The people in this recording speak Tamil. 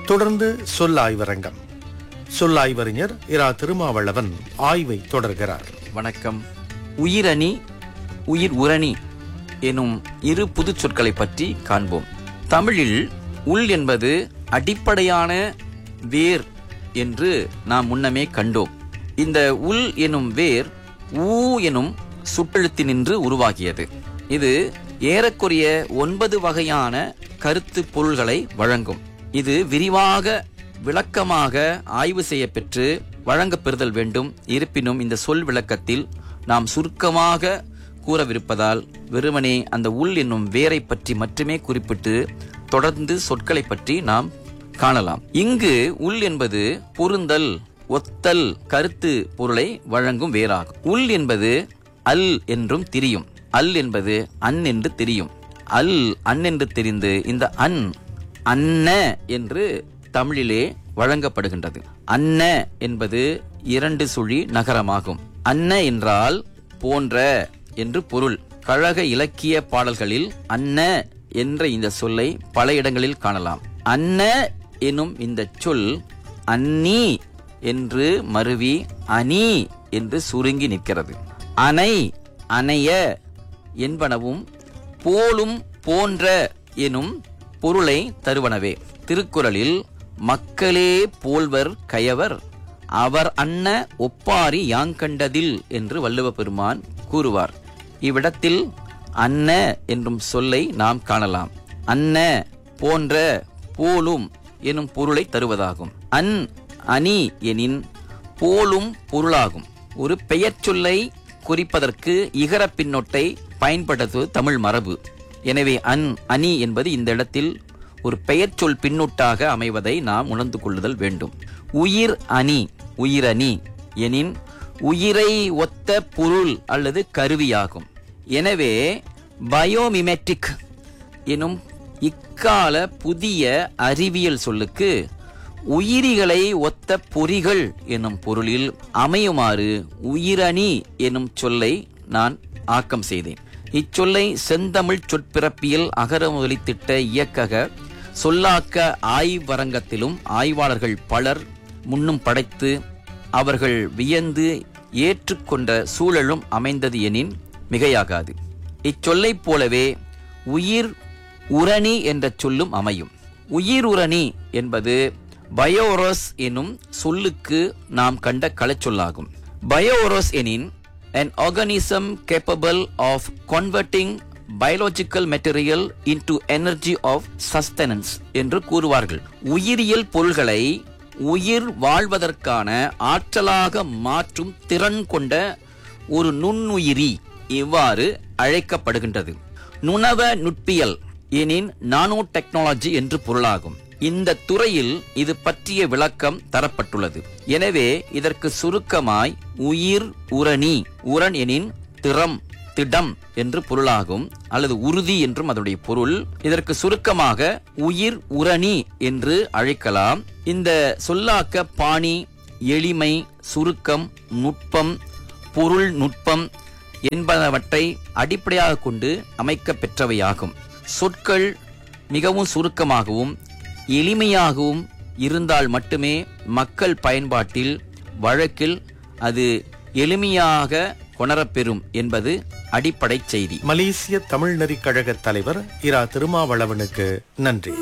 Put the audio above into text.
தொடர்ந்து சொல்லாய்வரங்கம் சொல்லாய்வறிஞர் இரா திருமாவளவன் ஆய்வை தொடர்கிறார் வணக்கம் உயிரணி உயிர் உரணி எனும் இரு புதுச் சொற்களை பற்றி காண்போம் தமிழில் உள் என்பது அடிப்படையான வேர் என்று நாம் முன்னமே கண்டோம் இந்த உள் எனும் வேர் ஊ எனும் சுட்டெழுத்தினின்று உருவாகியது இது ஏறக்குறைய ஒன்பது வகையான கருத்து பொருள்களை வழங்கும் இது விரிவாக விளக்கமாக ஆய்வு செய்ய பெற்று வழங்கப் பெறுதல் வேண்டும் இருப்பினும் இந்த சொல் விளக்கத்தில் நாம் சுருக்கமாக கூறவிருப்பதால் வெறுமனே அந்த உள் என்னும் வேரை பற்றி மட்டுமே குறிப்பிட்டு தொடர்ந்து சொற்களை பற்றி நாம் காணலாம் இங்கு உள் என்பது பொருந்தல் ஒத்தல் கருத்து பொருளை வழங்கும் வேறாகும் உள் என்பது அல் என்றும் திரியும் அல் என்பது அன் என்று தெரியும் அல் அன் என்று தெரிந்து இந்த அன் அன்ன என்று தமிழிலே வழங்கப்படுகின்றது அன்ன என்பது இரண்டு சுழி நகரமாகும் அன்ன என்றால் போன்ற என்று பொருள் கழக இலக்கிய பாடல்களில் அன்ன என்ற இந்த சொல்லை பல இடங்களில் காணலாம் அன்ன எனும் இந்த சொல் அன்னி என்று மருவி அணி என்று சுருங்கி நிற்கிறது அணை அணைய என்பனவும் போலும் போன்ற எனும் பொருளை தருவனவே திருக்குறளில் மக்களே போல்வர் கயவர் அவர் அன்ன ஒப்பாரி யாங்கண்டதில் என்று வள்ளுவ பெருமான் கூறுவார் இவ்விடத்தில் அன்ன என்றும் சொல்லை நாம் காணலாம் அன்ன போன்ற போலும் எனும் பொருளை தருவதாகும் அன் அணி எனின் போலும் பொருளாகும் ஒரு பெயர் சொல்லை குறிப்பதற்கு இகர பின்னொட்டை பயன்படுத்துவது தமிழ் மரபு எனவே அன் அணி என்பது இந்த இடத்தில் ஒரு பெயர் சொல் பின்னொட்டாக அமைவதை நாம் உணர்ந்து கொள்ளுதல் வேண்டும் உயிர் அணி உயிரணி எனின் உயிரை ஒத்த பொருள் அல்லது கருவியாகும் எனவே பயோமிமெட்ரிக் எனும் இக்கால புதிய அறிவியல் சொல்லுக்கு உயிரிகளை ஒத்த பொறிகள் எனும் பொருளில் அமையுமாறு உயிரணி எனும் சொல்லை நான் ஆக்கம் செய்தேன் இச்சொல்லை செந்தமிழ் சொற்பிறப்பியல் அகர முதலி திட்ட இயக்கக சொல்லாக்க ஆய்வரங்கத்திலும் ஆய்வாளர்கள் பலர் முன்னும் படைத்து அவர்கள் வியந்து ஏற்றுக்கொண்ட சூழலும் அமைந்தது எனின் மிகையாகாது இச்சொல்லைப் போலவே உயிர் உரணி என்ற சொல்லும் அமையும் உயிர் உரணி என்பது பயோரோஸ் எனும் சொல்லுக்கு நாம் கண்ட கலைச்சொல்லாகும் பயோரோஸ் எனின் an organism capable of converting biological material into energy of sustenance என்று கூறுவார்கள் உயிரியல் பொருள்களை உயிர் வாழ்வதற்கான ஆற்றலாக மாற்றும் திறன் கொண்ட ஒரு நுண்ணுயிரி இவ்வாறு அழைக்கப்படுகின்றது நுணவ நுட்பியல் எனின் நானோ டெக்னாலஜி என்று பொருளாகும் இந்த துறையில் இது பற்றிய விளக்கம் தரப்பட்டுள்ளது எனவே இதற்கு சுருக்கமாய் உயிர் உரணி உரண் எனின் திறம் திடம் என்று பொருளாகும் அல்லது உறுதி என்றும் அதனுடைய பொருள் இதற்கு சுருக்கமாக உயிர் உரணி என்று அழைக்கலாம் இந்த சொல்லாக்க பாணி எளிமை சுருக்கம் நுட்பம் பொருள் நுட்பம் என்பனவற்றை அடிப்படையாக கொண்டு அமைக்க பெற்றவையாகும் சொற்கள் மிகவும் சுருக்கமாகவும் எளிமையாகவும் இருந்தால் மட்டுமே மக்கள் பயன்பாட்டில் வழக்கில் அது எளிமையாக கொணரப்பெறும் என்பது அடிப்படை செய்தி மலேசிய தமிழ் நெறிக் கழக தலைவர் இரா திருமாவளவனுக்கு நன்றி